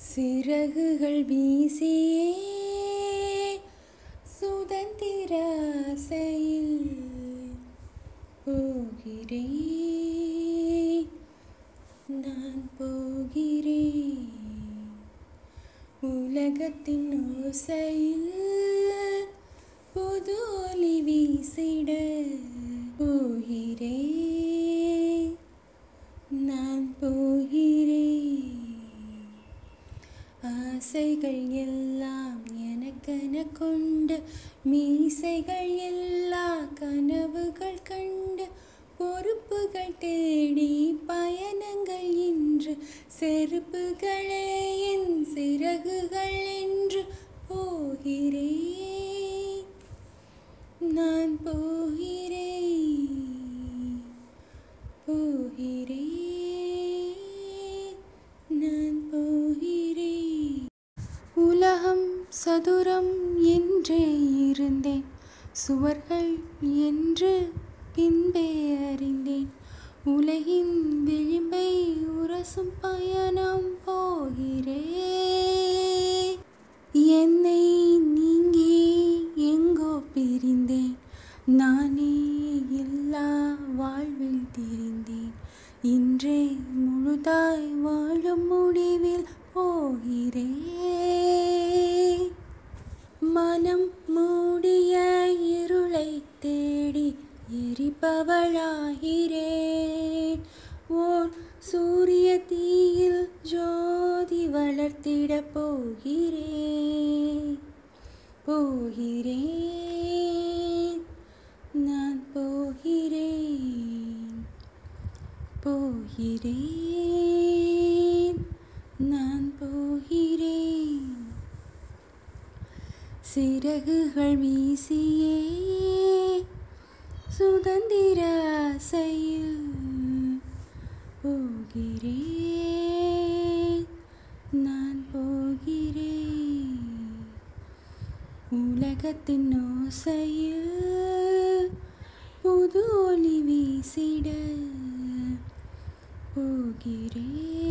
சிறகுகள் வீசியே சுதந்திர ஆசையில் போகிறேன் நான் போகிறேன் உலகத்தின் ஓசையில் புது ஒளி வீசிட போகிறேன் நான் போகிறேன் ஆசைகள் எல்லாம் எனக்கென கொண்டு மீசைகள் எல்லா கனவுகள் கண்டு பொறுப்புகள் தேடி பயணங்கள் இன்று செருப்புகளே என் சிறகுகள் என்று போகிறேன் நான் போகிறேன் போகிறேன் நான் போகிறேன் உலகம் சதுரம் என்றே இருந்தேன் சுவர்கள் என்று பின்பே அறிந்தேன் உலகின் விளிம்பை உரசும் பயணம் போகிறேன் என்னை நீங்கி எங்கோ பிரிந்தேன் நானே எல்லா வாழ்வில் திரிந்தேன் இன்றே முழுதாய் வாழும் முடிவில் போகிறேன் மனம் மூடிய இருளை தேடி எரிப்பவளாகிறேன் ஓர் சூரிய தீயில் ஜோதி வளர்த்திட போகிறேன் போகிறேன் நான் போகிறேன் போகிறேன் நான் போகிறேன் சிறகுகள் வீசியே சுதந்திர ஆசையில் போகிறேன் நான் போகிறேன் உலகத்தின் ஓசையில் புது ஒளி வீசிட போகிறேன்